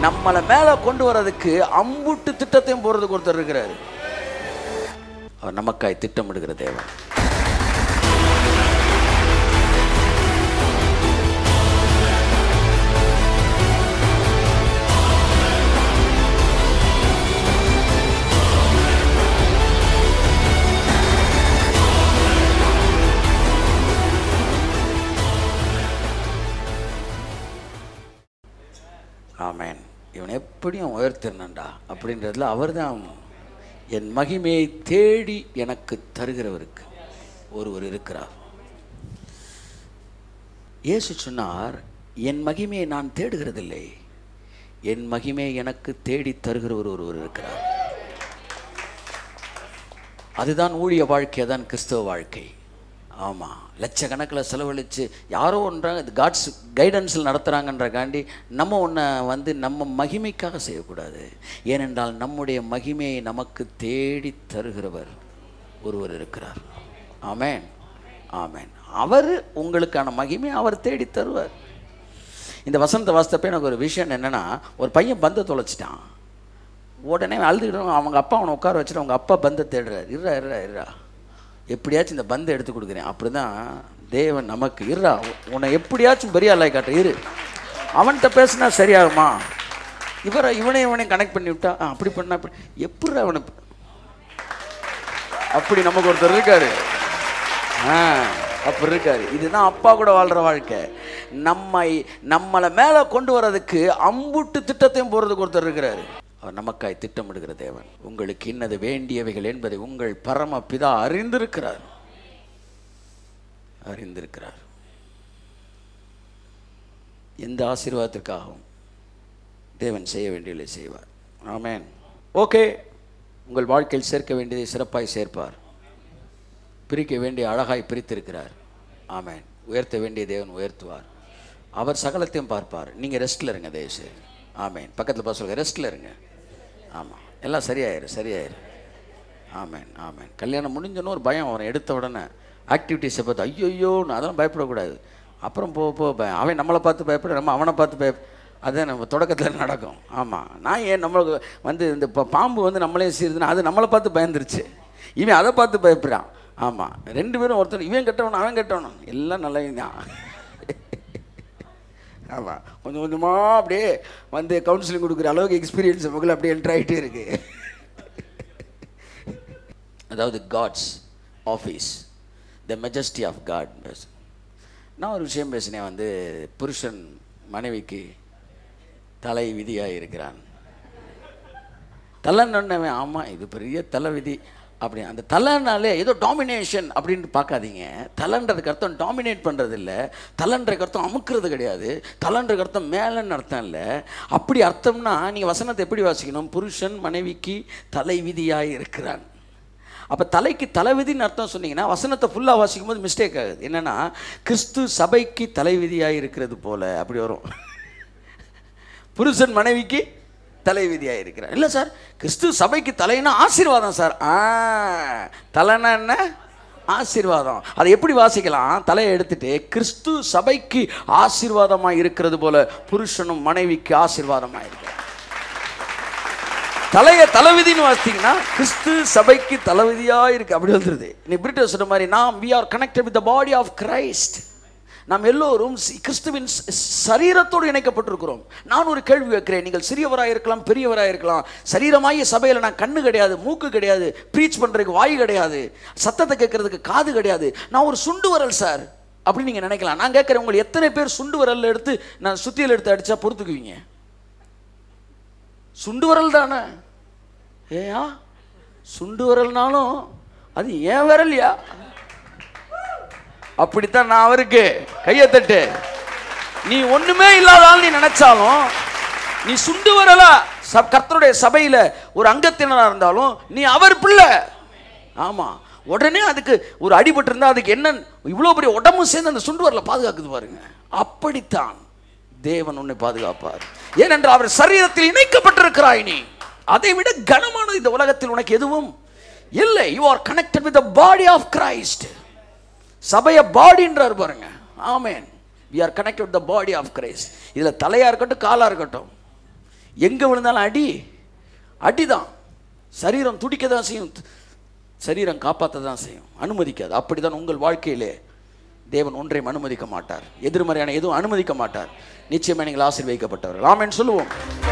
நம்மளை மேல கொண்டு வர்றதுக்கு அம்புட்டு திட்டத்தையும் போறதுக்கு ஒருத்தர் இருக்கிறாரு அவர் நமக்காய் திட்டமிடுகிற தேவன் ஆமென் இவன் எப்படியும் உயர்த்தினண்டா அப்படின்றதுல அவர்தான் என் மகிமையை தேடி எனக்கு தருகிறவருக்கு ஒருவர் இருக்கிறார் இயேசு சொன்னார் என் மகிமையை நான் தேடுகிறதில்லை என் மகிமையை எனக்கு தேடி தருகிறவர் ஒருவர் இருக்கிறார் அதுதான் ஊழிய வாழ்க்கை தான் கிறிஸ்தவ வாழ்க்கை ஆமாம் லட்சக்கணக்கில் செலவழித்து யாரோ ஒன்றாங்க இது காட்ஸ் கைடன்ஸில் நடத்துகிறாங்கன்றக்காண்டி நம்ம ஒன்றை வந்து நம்ம மகிமைக்காக செய்யக்கூடாது ஏனென்றால் நம்முடைய மகிமையை நமக்கு தேடி தருகிறவர் ஒருவர் இருக்கிறார் ஆமென் ஆமென் அவர் உங்களுக்கான மகிமையை அவர் தேடி தருவார் இந்த வசந்த வாஸ்தப்ப எனக்கு ஒரு விஷயம் என்னென்னா ஒரு பையன் பந்தை தொலைச்சிட்டான் உடனே அழுதுக்கிட்டு அவங்க அப்பா அவனை உட்கார வச்சுட்டு அவங்க அப்பா பந்தை தேடுறாரு இருறா இருறா இருறா எப்படியாச்சும் இந்த பந்தை எடுத்து கொடுக்குறேன் அப்படி தான் தேவன் நமக்கு இருறா உன்னை எப்படியாச்சும் பெரிய ஆளாய் காட்ட இரு அவன்கிட்ட பேசினா சரியாகுமா இவரை இவனை இவனை கனெக்ட் பண்ணி விட்டா ஆ, அப்படி பண்ணா அப்படி எப்படி அவனை அப்படி நமக்கு ஒருத்தர் இருக்காரு ஆ அப்படி இருக்காரு இதுதான் அப்பா கூட வாழ்ற வாழ்க்கை நம்மை நம்மளை மேலே கொண்டு வர்றதுக்கு அம்புட்டு திட்டத்தையும் போகிறதுக்கு ஒருத்தர் இருக்கிறாரு அவர் நமக்காய் திட்டமிடுகிற தேவன் உங்களுக்கு இன்னது வேண்டியவைகள் என்பதை உங்கள் பரம பிதா அறிந்திருக்கிறார் அறிந்திருக்கிறார் எந்த ஆசீர்வாதத்திற்காகவும் தேவன் செய்ய வேண்டியதை செய்வார் ஆமென் ஓகே உங்கள் வாழ்க்கையில் சேர்க்க வேண்டியதை சிறப்பாய் சேர்ப்பார் பிரிக்க வேண்டிய அழகாய் பிரித்திருக்கிறார் ஆமென் உயர்த்த வேண்டிய தேவன் உயர்த்துவார் அவர் சகலத்தையும் பார்ப்பார் நீங்கள் ரெஸ்ட்டில் இருங்க தயவுசெய்து ஆமென் பக்கத்தில் பார்த்து சொல்லுங்க ரெஸ்ட்டில் இருங்க ஆமாம் எல்லாம் சரியாயிரு சரியாயிரு ஆமென் ஆமென் கல்யாணம் முடிஞ்சோன்னு ஒரு பயம் வரும் எடுத்த உடனே ஆக்டிவிட்டீஸை பார்த்து ஐயோ ஐயோன்னு அதெல்லாம் பயப்படக்கூடாது அப்புறம் போக போக பயம் அவன் நம்மளை பார்த்து பயப்பட நம்ம அவனை பார்த்து பய அதுதான் நம்ம தொடக்கத்தில் நடக்கும் ஆமாம் நான் ஏன் நம்மளுக்கு வந்து இந்த பா- பாம்பு வந்து நம்மளே சீருதுன்னா அது நம்மளை பார்த்து பயந்துருச்சு இவன் அதை பார்த்து பயப்படுறான் ஆமாம் ரெண்டு பேரும் ஒருத்தர் இவன் கெட்டவனும் அவன் கெட்டவனும் எல்லாம் நல்லவன் தான் ஆமாம் கொஞ்சம் கொஞ்சமாக அப்படியே வந்து கவுன்சிலிங் கொடுக்குற அளவுக்கு எக்ஸ்பீரியன்ஸ் நமக்குள்ள அப்படியே என்ட்ரு ஆகிட்டே இருக்கு அதாவது God's office the majesty of God பேச நான் ஒரு விஷயம் பேசினேன் வந்து புருஷன் மனைவிக்கு தலை விதியாக இருக்கிறான் தலைன்னு ஆமாம் இது பெரிய தலை விதி அப்படி அந்த தலைனாலே ஏதோ டாமினேஷன் அப்படின்னு பார்க்காதீங்க தலைன்றதுக்கு அர்த்தம் டாமினேட் பண்ணுறது இல்லை தலைன்றதுக்கு அர்த்தம் அமுக்குறது கிடையாது தலைன்றதுக்கு அர்த்தம் மேலன்னு அர்த்தம் இல்லை அப்படி அர்த்தம்னா நீங்கள் வசனத்தை எப்படி வாசிக்கணும் புருஷன் மனைவிக்கு தலை விதியாக இருக்கிறான் அப்போ தலைக்கு தலைவிதின்னு அர்த்தம் சொன்னீங்கன்னா வசனத்தை ஃபுல்லாக வாசிக்கும் போது மிஸ்டேக் ஆகுது என்னென்னா கிறிஸ்து சபைக்கு தலைவிதியாக இருக்கிறது போல அப்படி வரும் புருஷன் மனைவிக்கு தலைவிதியாக இருக்கிறார் இல்லை சார் கிறிஸ்து சபைக்கு தலைனா ஆசீர்வாதம் சார் ஆ தலைனா என்ன ஆசீர்வாதம் அதை எப்படி வாசிக்கலாம் தலையை எடுத்துட்டு கிறிஸ்து சபைக்கு ஆசீர்வாதமாக இருக்கிறது போல புருஷனும் மனைவிக்கு ஆசீர்வாதமாக இருக்கிறார் தலையை தலைவிதின்னு வாசித்தீங்கன்னா கிறிஸ்து சபைக்கு தலைவிதியாக இருக்கு அப்படி வந்துருது நீ பிரிட்டிஷ் சொன்ன மாதிரி நாம் we are connected with the body of Christ நாம் எல்லோரும் சி- கிறிஸ்துவின் ச- சரீரத்தோடு இணைக்கப்பட்டிருக்கிறோம் நான் ஒரு கேள்வி வைக்கிறேன் நீங்கள் சிறியவராக இருக்கலாம் பெரியவராக இருக்கலாம் சரீரமாகிய சபையில் நான் கண்ணு கிடையாது மூக்கு கிடையாது ப்ரீச் பண்ணுறதுக்கு வாய் கிடையாது சத்தத்தை கேட்கறதுக்கு காது கிடையாது நான் ஒரு சுண்டு வரல் சார் அப்படின்னு நீங்கள் நினைக்கலாம் நான் கேட்குறேன் உங்களை எத்தனை பேர் சுண்டு வரல்ல எடுத்து நான் சுத்தியல் எடுத்து அடித்தா பொறுத்துக்குவீங்க சுண்டு வரல் தானே ஏயா சுண்டு விரல்னாலும் அது ஏன் விரல்யா அப்படித்தான் நான் அவருக்கு கையை தட்டு நீ ஒண்ணுமே இல்லாத ஆள் நீ நினைச்சாலும் நீ சுண்டு வரல சப் கர்த்தருடைய சபையில ஒரு அங்கத்தினரா இருந்தாலும் நீ அவர் பிள்ளை ஆமா உடனே அதுக்கு ஒரு அடிபட்டு இருந்தா அதுக்கு என்ன இவ்வளவு பெரிய உடம்பு சேர்ந்து அந்த சுண்டு வரல பாதுகாக்குது பாருங்க அப்படித்தான் தேவன் உன்னை பாதுகாப்பார் ஏனென்றால் அவர் சரீரத்தில் இணைக்கப்பட்டிருக்கிறாய் நீ அதை விட கனமானது இந்த உலகத்தில் உனக்கு எதுவும் இல்லை you are connected with the body of Christ சபையை பாடின்றார் பாருங்க ஆமேன் we are connected with the body of Christ இதில் தலையாக இருக்கட்டும் காலாக இருக்கட்டும் எங்கே விழுந்தாலும் அடி அடிதான் சரீரம் துடிக்க தான் செய்யும் சரீரம் காப்பாற்ற தான் செய்யும் அனுமதிக்காது அப்படிதான் உங்கள் வாழ்க்கையிலே தேவன் ஒன்றையும் அனுமதிக்க மாட்டார் எதிர்மறையான எதுவும் அனுமதிக்க மாட்டார் நிச்சயமாக நீங்கள் ஆசீர்வதிக்கப்பட்டவர்கள் ஆமென் சொல்லுவோம்